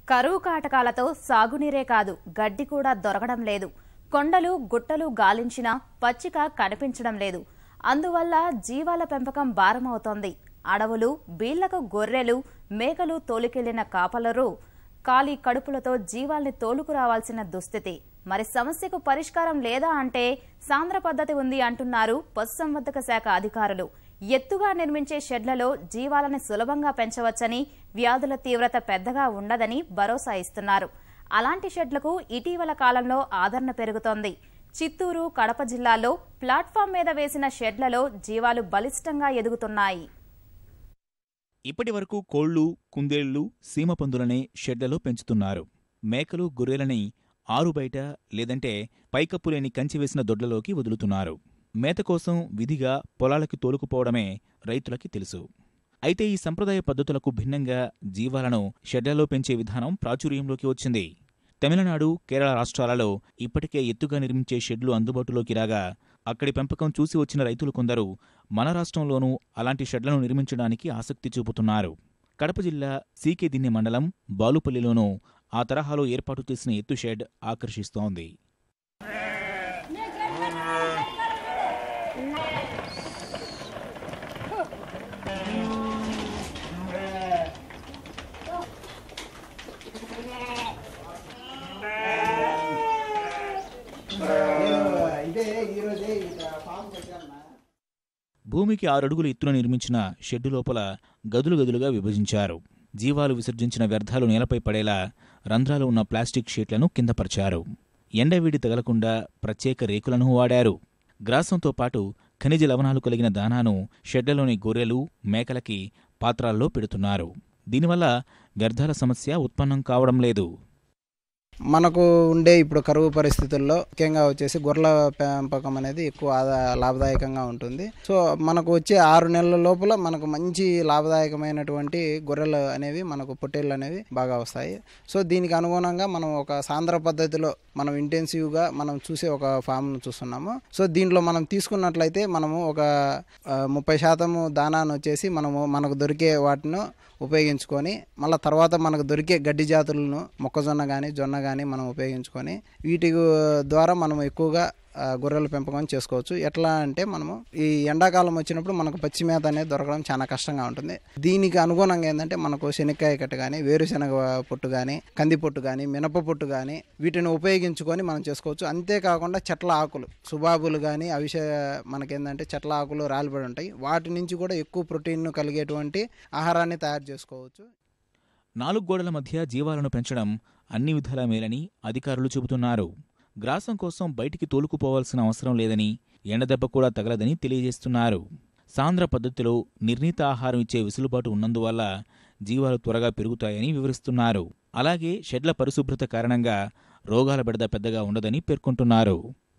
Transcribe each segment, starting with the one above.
కరువు కాటకాలతో సాగునీరే కాదు గడ్డి కూడా దొరకడం లేదు కొండలు గుట్టలు గాలించినా పచ్చిక కనిపించడం లేదు అందువల్ల జీవాల పెంపకం భారమవుతోంది అడవులు బీళ్లకు గొర్రెలు మేకలు తోలుకెళ్లిన కాపలరు ఖాళీ కడుపులతో జీవాల్ని తోలుకురావాల్సిన దుస్థితి మరి సమస్యకు పరిష్కారం లేదా అంటే సాంద్ర పద్ధతి ఉంది అంటున్నారు పశుసంవర్ధక శాఖ అధికారులు ఎత్తుగా నిర్మించే షెడ్లలో జీవాలని సులభంగా పెంచవచ్చని వ్యాధుల తీవ్రత పెద్దగా ఉండదని భరోసా ఇస్తున్నారు అలాంటి షెడ్లకు ఇటీవల కాలంలో ఆదరణ పెరుగుతోంది చిత్తూరు కడప జిల్లాల్లో ప్లాట్ఫామ్ మీద వేసిన షెడ్లలో జీవాలు బలిష్టంగా ఎదుగుతున్నాయి ఇప్పటి వరకు కోళ్లు కుందేళ్లు సీమపందులనే షెడ్లలో పెంచుతున్నారు మేకలు గొర్రెలని ఆరు బయట లేదంటే పైకప్పు లేని కంచి వేసిన దొడ్లలోకి వదులుతున్నారు మేత కోసం విధిగా పొలాలకి తోలుకుపోవడమే రైతులకి తెలుసు అయితే ఈ సంప్రదాయ పద్ధతులకు భిన్నంగా జీవాలను షెడ్లలో పెంచే విధానం ప్రాచుర్యంలోకి వచ్చింది తమిళనాడు కేరళ రాష్ట్రాలలో ఇప్పటికే ఎత్తుగా నిర్మించే షెడ్లు అందుబాటులోకి రాగా అక్కడి పెంపకం చూసి వచ్చిన రైతులు కొందరు మన రాష్ట్రంలోనూ అలాంటి షెడ్లను నిర్మించడానికి ఆసక్తి చూపుతున్నారు కడప జిల్లా సీకే దిన్నె మండలం బాలుపల్లిలోనూ ఆ తరహాలో ఏర్పాటు చేసిన ఎత్తు షెడ్ ఆకర్షిస్తోంది ఇదే ఈరోజే ఫామ్ వచ్చాను భూమికి ఆరడుగులు ఎత్తున నిర్మించిన షెడ్డు లోపల గదులు గదులుగా విభజించారు జీవాలు విసర్జించిన వ్యర్థాలు నేలపై పడేలా రంధ్రాలు ఉన్న ప్లాస్టిక్ షీట్లను కిందపరిచారు ఎండవేడి తగలకుండా ప్రత్యేక రేకులను వాడారు గ్రాసంతో పాటు ఖనిజ లవణాలు కలిగిన దానాను షెడ్లలోని గొర్రెలు మేకలకి పాత్రాల్లో పెడుతున్నారు దీనివల్ల వ్యర్థాల సమస్య ఉత్పన్నం కావడం లేదు మనకు ఉండే ఇప్పుడు కరువు పరిస్థితుల్లో ముఖ్యంగా వచ్చేసి గొర్రెల పెంపకం అనేది ఎక్కువ ఆదా లాభదాయకంగా ఉంటుంది సో మనకు వచ్చే ఆరు నెలల లోపల మనకు మంచి లాభదాయకమైనటువంటి గొర్రెలు అనేవి మనకు పొట్టేళ్ళు అనేవి బాగా వస్తాయి సో దీనికి అనుగుణంగా మనం ఒక సాంద్ర పద్ధతిలో మనం ఇంటెన్సివ్గా మనం చూసే ఒక ఫామ్ను చూస్తున్నాము సో దీంట్లో మనం తీసుకున్నట్లయితే మనము ఒక ఆ, ముప్పై శాతము దానాన్ని వచ్చేసి మనము మనకు దొరికే వాటిని ఉపయోగించుకొని మళ్ళీ తర్వాత మనకు దొరికే గడ్డి జాతులను మొక్కజొన్న కానీ జొన్న కానీ మనం ఉపయోగించుకొని వీటి ద్వారా మనం ఎక్కువగా ఆ, గొర్రెల పెంపకం చేసుకోవచ్చు ఎట్లా అంటే మనము ఈ ఎండాకాలం వచ్చినప్పుడు మనకు పచ్చి మేత అనేది దొరకడం చాలా కష్టంగా ఉంటుంది దీనికి అనుగుణంగా ఏంటంటే మనకు శనక్కాయ కట్ట కానీ వేరుశనగ పొట్టు కానీ కంది పొట్టు కానీ మినప పొట్టు కానీ వీటిని ఉపయోగించుకొని మనం చేసుకోవచ్చు అంతేకాకుండా చెట్ల ఆకులు సుబాబులు కానీ అవిష మనకేంటంటే చెట్ల ఆకులు రాలిపడి ఉంటాయి వాటి నుంచి కూడా ఎక్కువ ప్రోటీన్ కలిగేటువంటి ఆహారాన్ని తయారు చేసుకోవచ్చు నాలుగు గోడల మధ్య జీవాలను పెంచడం అన్ని విధాలా మేలని అధికారులు చెబుతున్నారు గ్రాసం కోసం బయటికి తోలుకుపోవాల్సిన అవసరం లేదని ఎండదెబ్బ కూడా తగలదని తెలియజేస్తున్నారు సాంద్ర పద్ధతిలో నిర్ణీత ఆహారం ఇచ్చే వెసులుబాటు ఉన్నందువల్ల జీవాలు త్వరగా పెరుగుతాయని వివరిస్తున్నారు అలాగే షెడ్ల పరిశుభ్రత కారణంగా రోగాల బెడద పెద్దగా ఉండదని పేర్కొంటున్నారు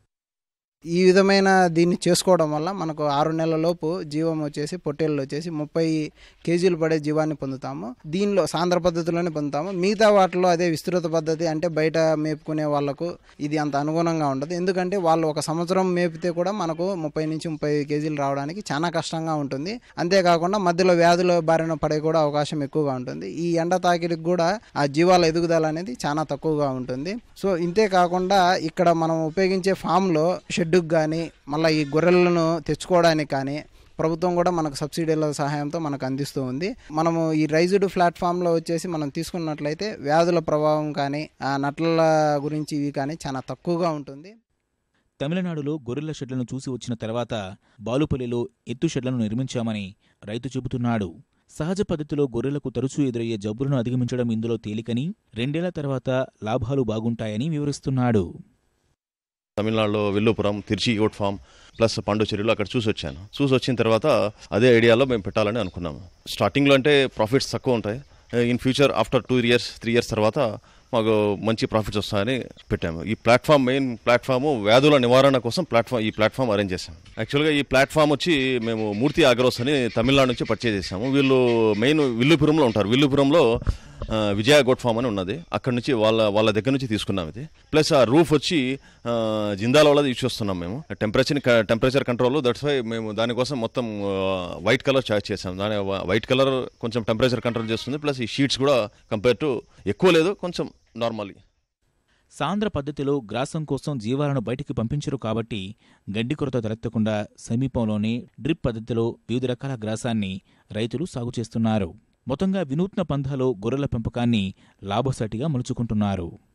ఈ విధమైన దీన్ని చేసుకోవడం వల్ల మనకు ఆరు నెలల లోపు జీవం వచ్చేసి పొట్టేళ్ళు వచ్చేసి ముప్పై కేజీలు పడే జీవాన్ని పొందుతాము దీనిలో సాంద్ర పద్ధతిలోనే పొందుతాము మిగతా వాటిలో అదే విస్తృత పద్ధతి అంటే బయట మేపుకునే వాళ్ళకు ఇది అంత అనుగుణంగా ఉండదు ఎందుకంటే వాళ్ళు ఒక సంవత్సరం మేపితే కూడా మనకు ముప్పై నుంచి ముప్పై కేజీలు రావడానికి చాలా కష్టంగా ఉంటుంది అంతేకాకుండా మధ్యలో వ్యాధుల బారిన పడే కూడా అవకాశం ఎక్కువగా ఉంటుంది ఈ ఎండ తాకిడికి కూడా ఆ జీవాల ఎదుగుదల అనేది చాలా తక్కువగా ఉంటుంది సో ఇంతే కాకుండా ఇక్కడ మనం ఉపయోగించే ఫామ్లో షెడ్డుకు కానీ మళ్ళీ ఈ గొర్రెలను తెచ్చుకోవడానికి కానీ ప్రభుత్వం కూడా మనకు సబ్సిడీల సహాయంతో మనకు అందిస్తూ ఉంది మనము ఈ రైజ్డ్ ప్లాట్ఫామ్లో వచ్చేసి మనం తీసుకున్నట్లయితే వ్యాధుల ప్రభావం కానీ ఆ నట్ల గురించి ఇవి కానీ చాలా తక్కువగా ఉంటుంది తమిళనాడులో గొర్రెల షెడ్లను చూసి వచ్చిన తర్వాత బాలుపల్లిలో ఎత్తు షెడ్లను నిర్మించామని రైతు చెబుతున్నాడు సహజ పద్ధతిలో గొర్రెలకు తరచూ ఎదురయ్యే జబ్బులను అధిగమించడం ఇందులో తేలికని రెండేళ్ల తర్వాత లాభాలు బాగుంటాయని వివరిస్తున్నాడు తమిళనాడులో వెల్లుపురం తిరుచి ఓట్ ఫామ్ ప్లస్ పాండుచేరిలో అక్కడ చూసి వచ్చాను చూసి వచ్చిన తర్వాత అదే ఐడియాలో మేము పెట్టాలని అనుకున్నాము స్టార్టింగ్లో అంటే ప్రాఫిట్స్ తక్కువ ఉంటాయి in future after two years three years తర్వాత మాకు మంచి ప్రాఫిట్స్ వస్తాయని పెట్టాము ఈ ప్లాట్ఫామ్ మెయిన్ ప్లాట్ఫామ్ వ్యాధుల నివారణ కోసం ప్లాట్ఫామ్ ఈ ప్లాట్ఫామ్ అరేంజ్ చేశాం యాక్చువల్గా ఈ ప్లాట్ఫామ్ వచ్చి మేము మూర్తి ఆగ్రోస్ అని తమిళనాడు నుంచి పర్చేజ్ చేసాము వీళ్ళు మెయిన్ విల్లుపురంలో ఉంటారు విల్లుపురంలో ఆ, విజయ గోట్ ఫామ్ అని ఉన్నది అక్కడ నుంచి వాళ్ళ వాళ్ళ దగ్గర నుంచి తీసుకున్నాం ఇది ప్లస్ ఆ రూఫ్ వచ్చి ఆ, జిందాల్ వాళ్ళది యూజ్ చేస్తున్నాం మేము temperature temperature control that's why మేము దానికోసం మొత్తం వైట్ కలర్ చార్జ్ చేసాం దాని వైట్ కలర్ కొంచెం టెంపరేచర్ కంట్రోల్ చేస్తుంది ప్లస్ ఈ షీట్స్ కూడా కంపేర్ టు ఎక్కువ లేదు కొంచెం నార్మల్లీ సాంద్ర పద్ధతిలో గ్రాసం కోసం జీవాలను బయటికి పంపించరు కాబట్టి గడ్డి కొరత తలెత్తకుండా సమీపంలోనే డ్రిప్ పద్ధతిలో వివిధ రకాల గ్రాసాన్ని రైతులు సాగు చేస్తున్నారు మొత్తంగా వినూత్న పంథాలో గొర్రెల పెంపకాన్ని లాభసాటిగా మలుచుకుంటున్నారు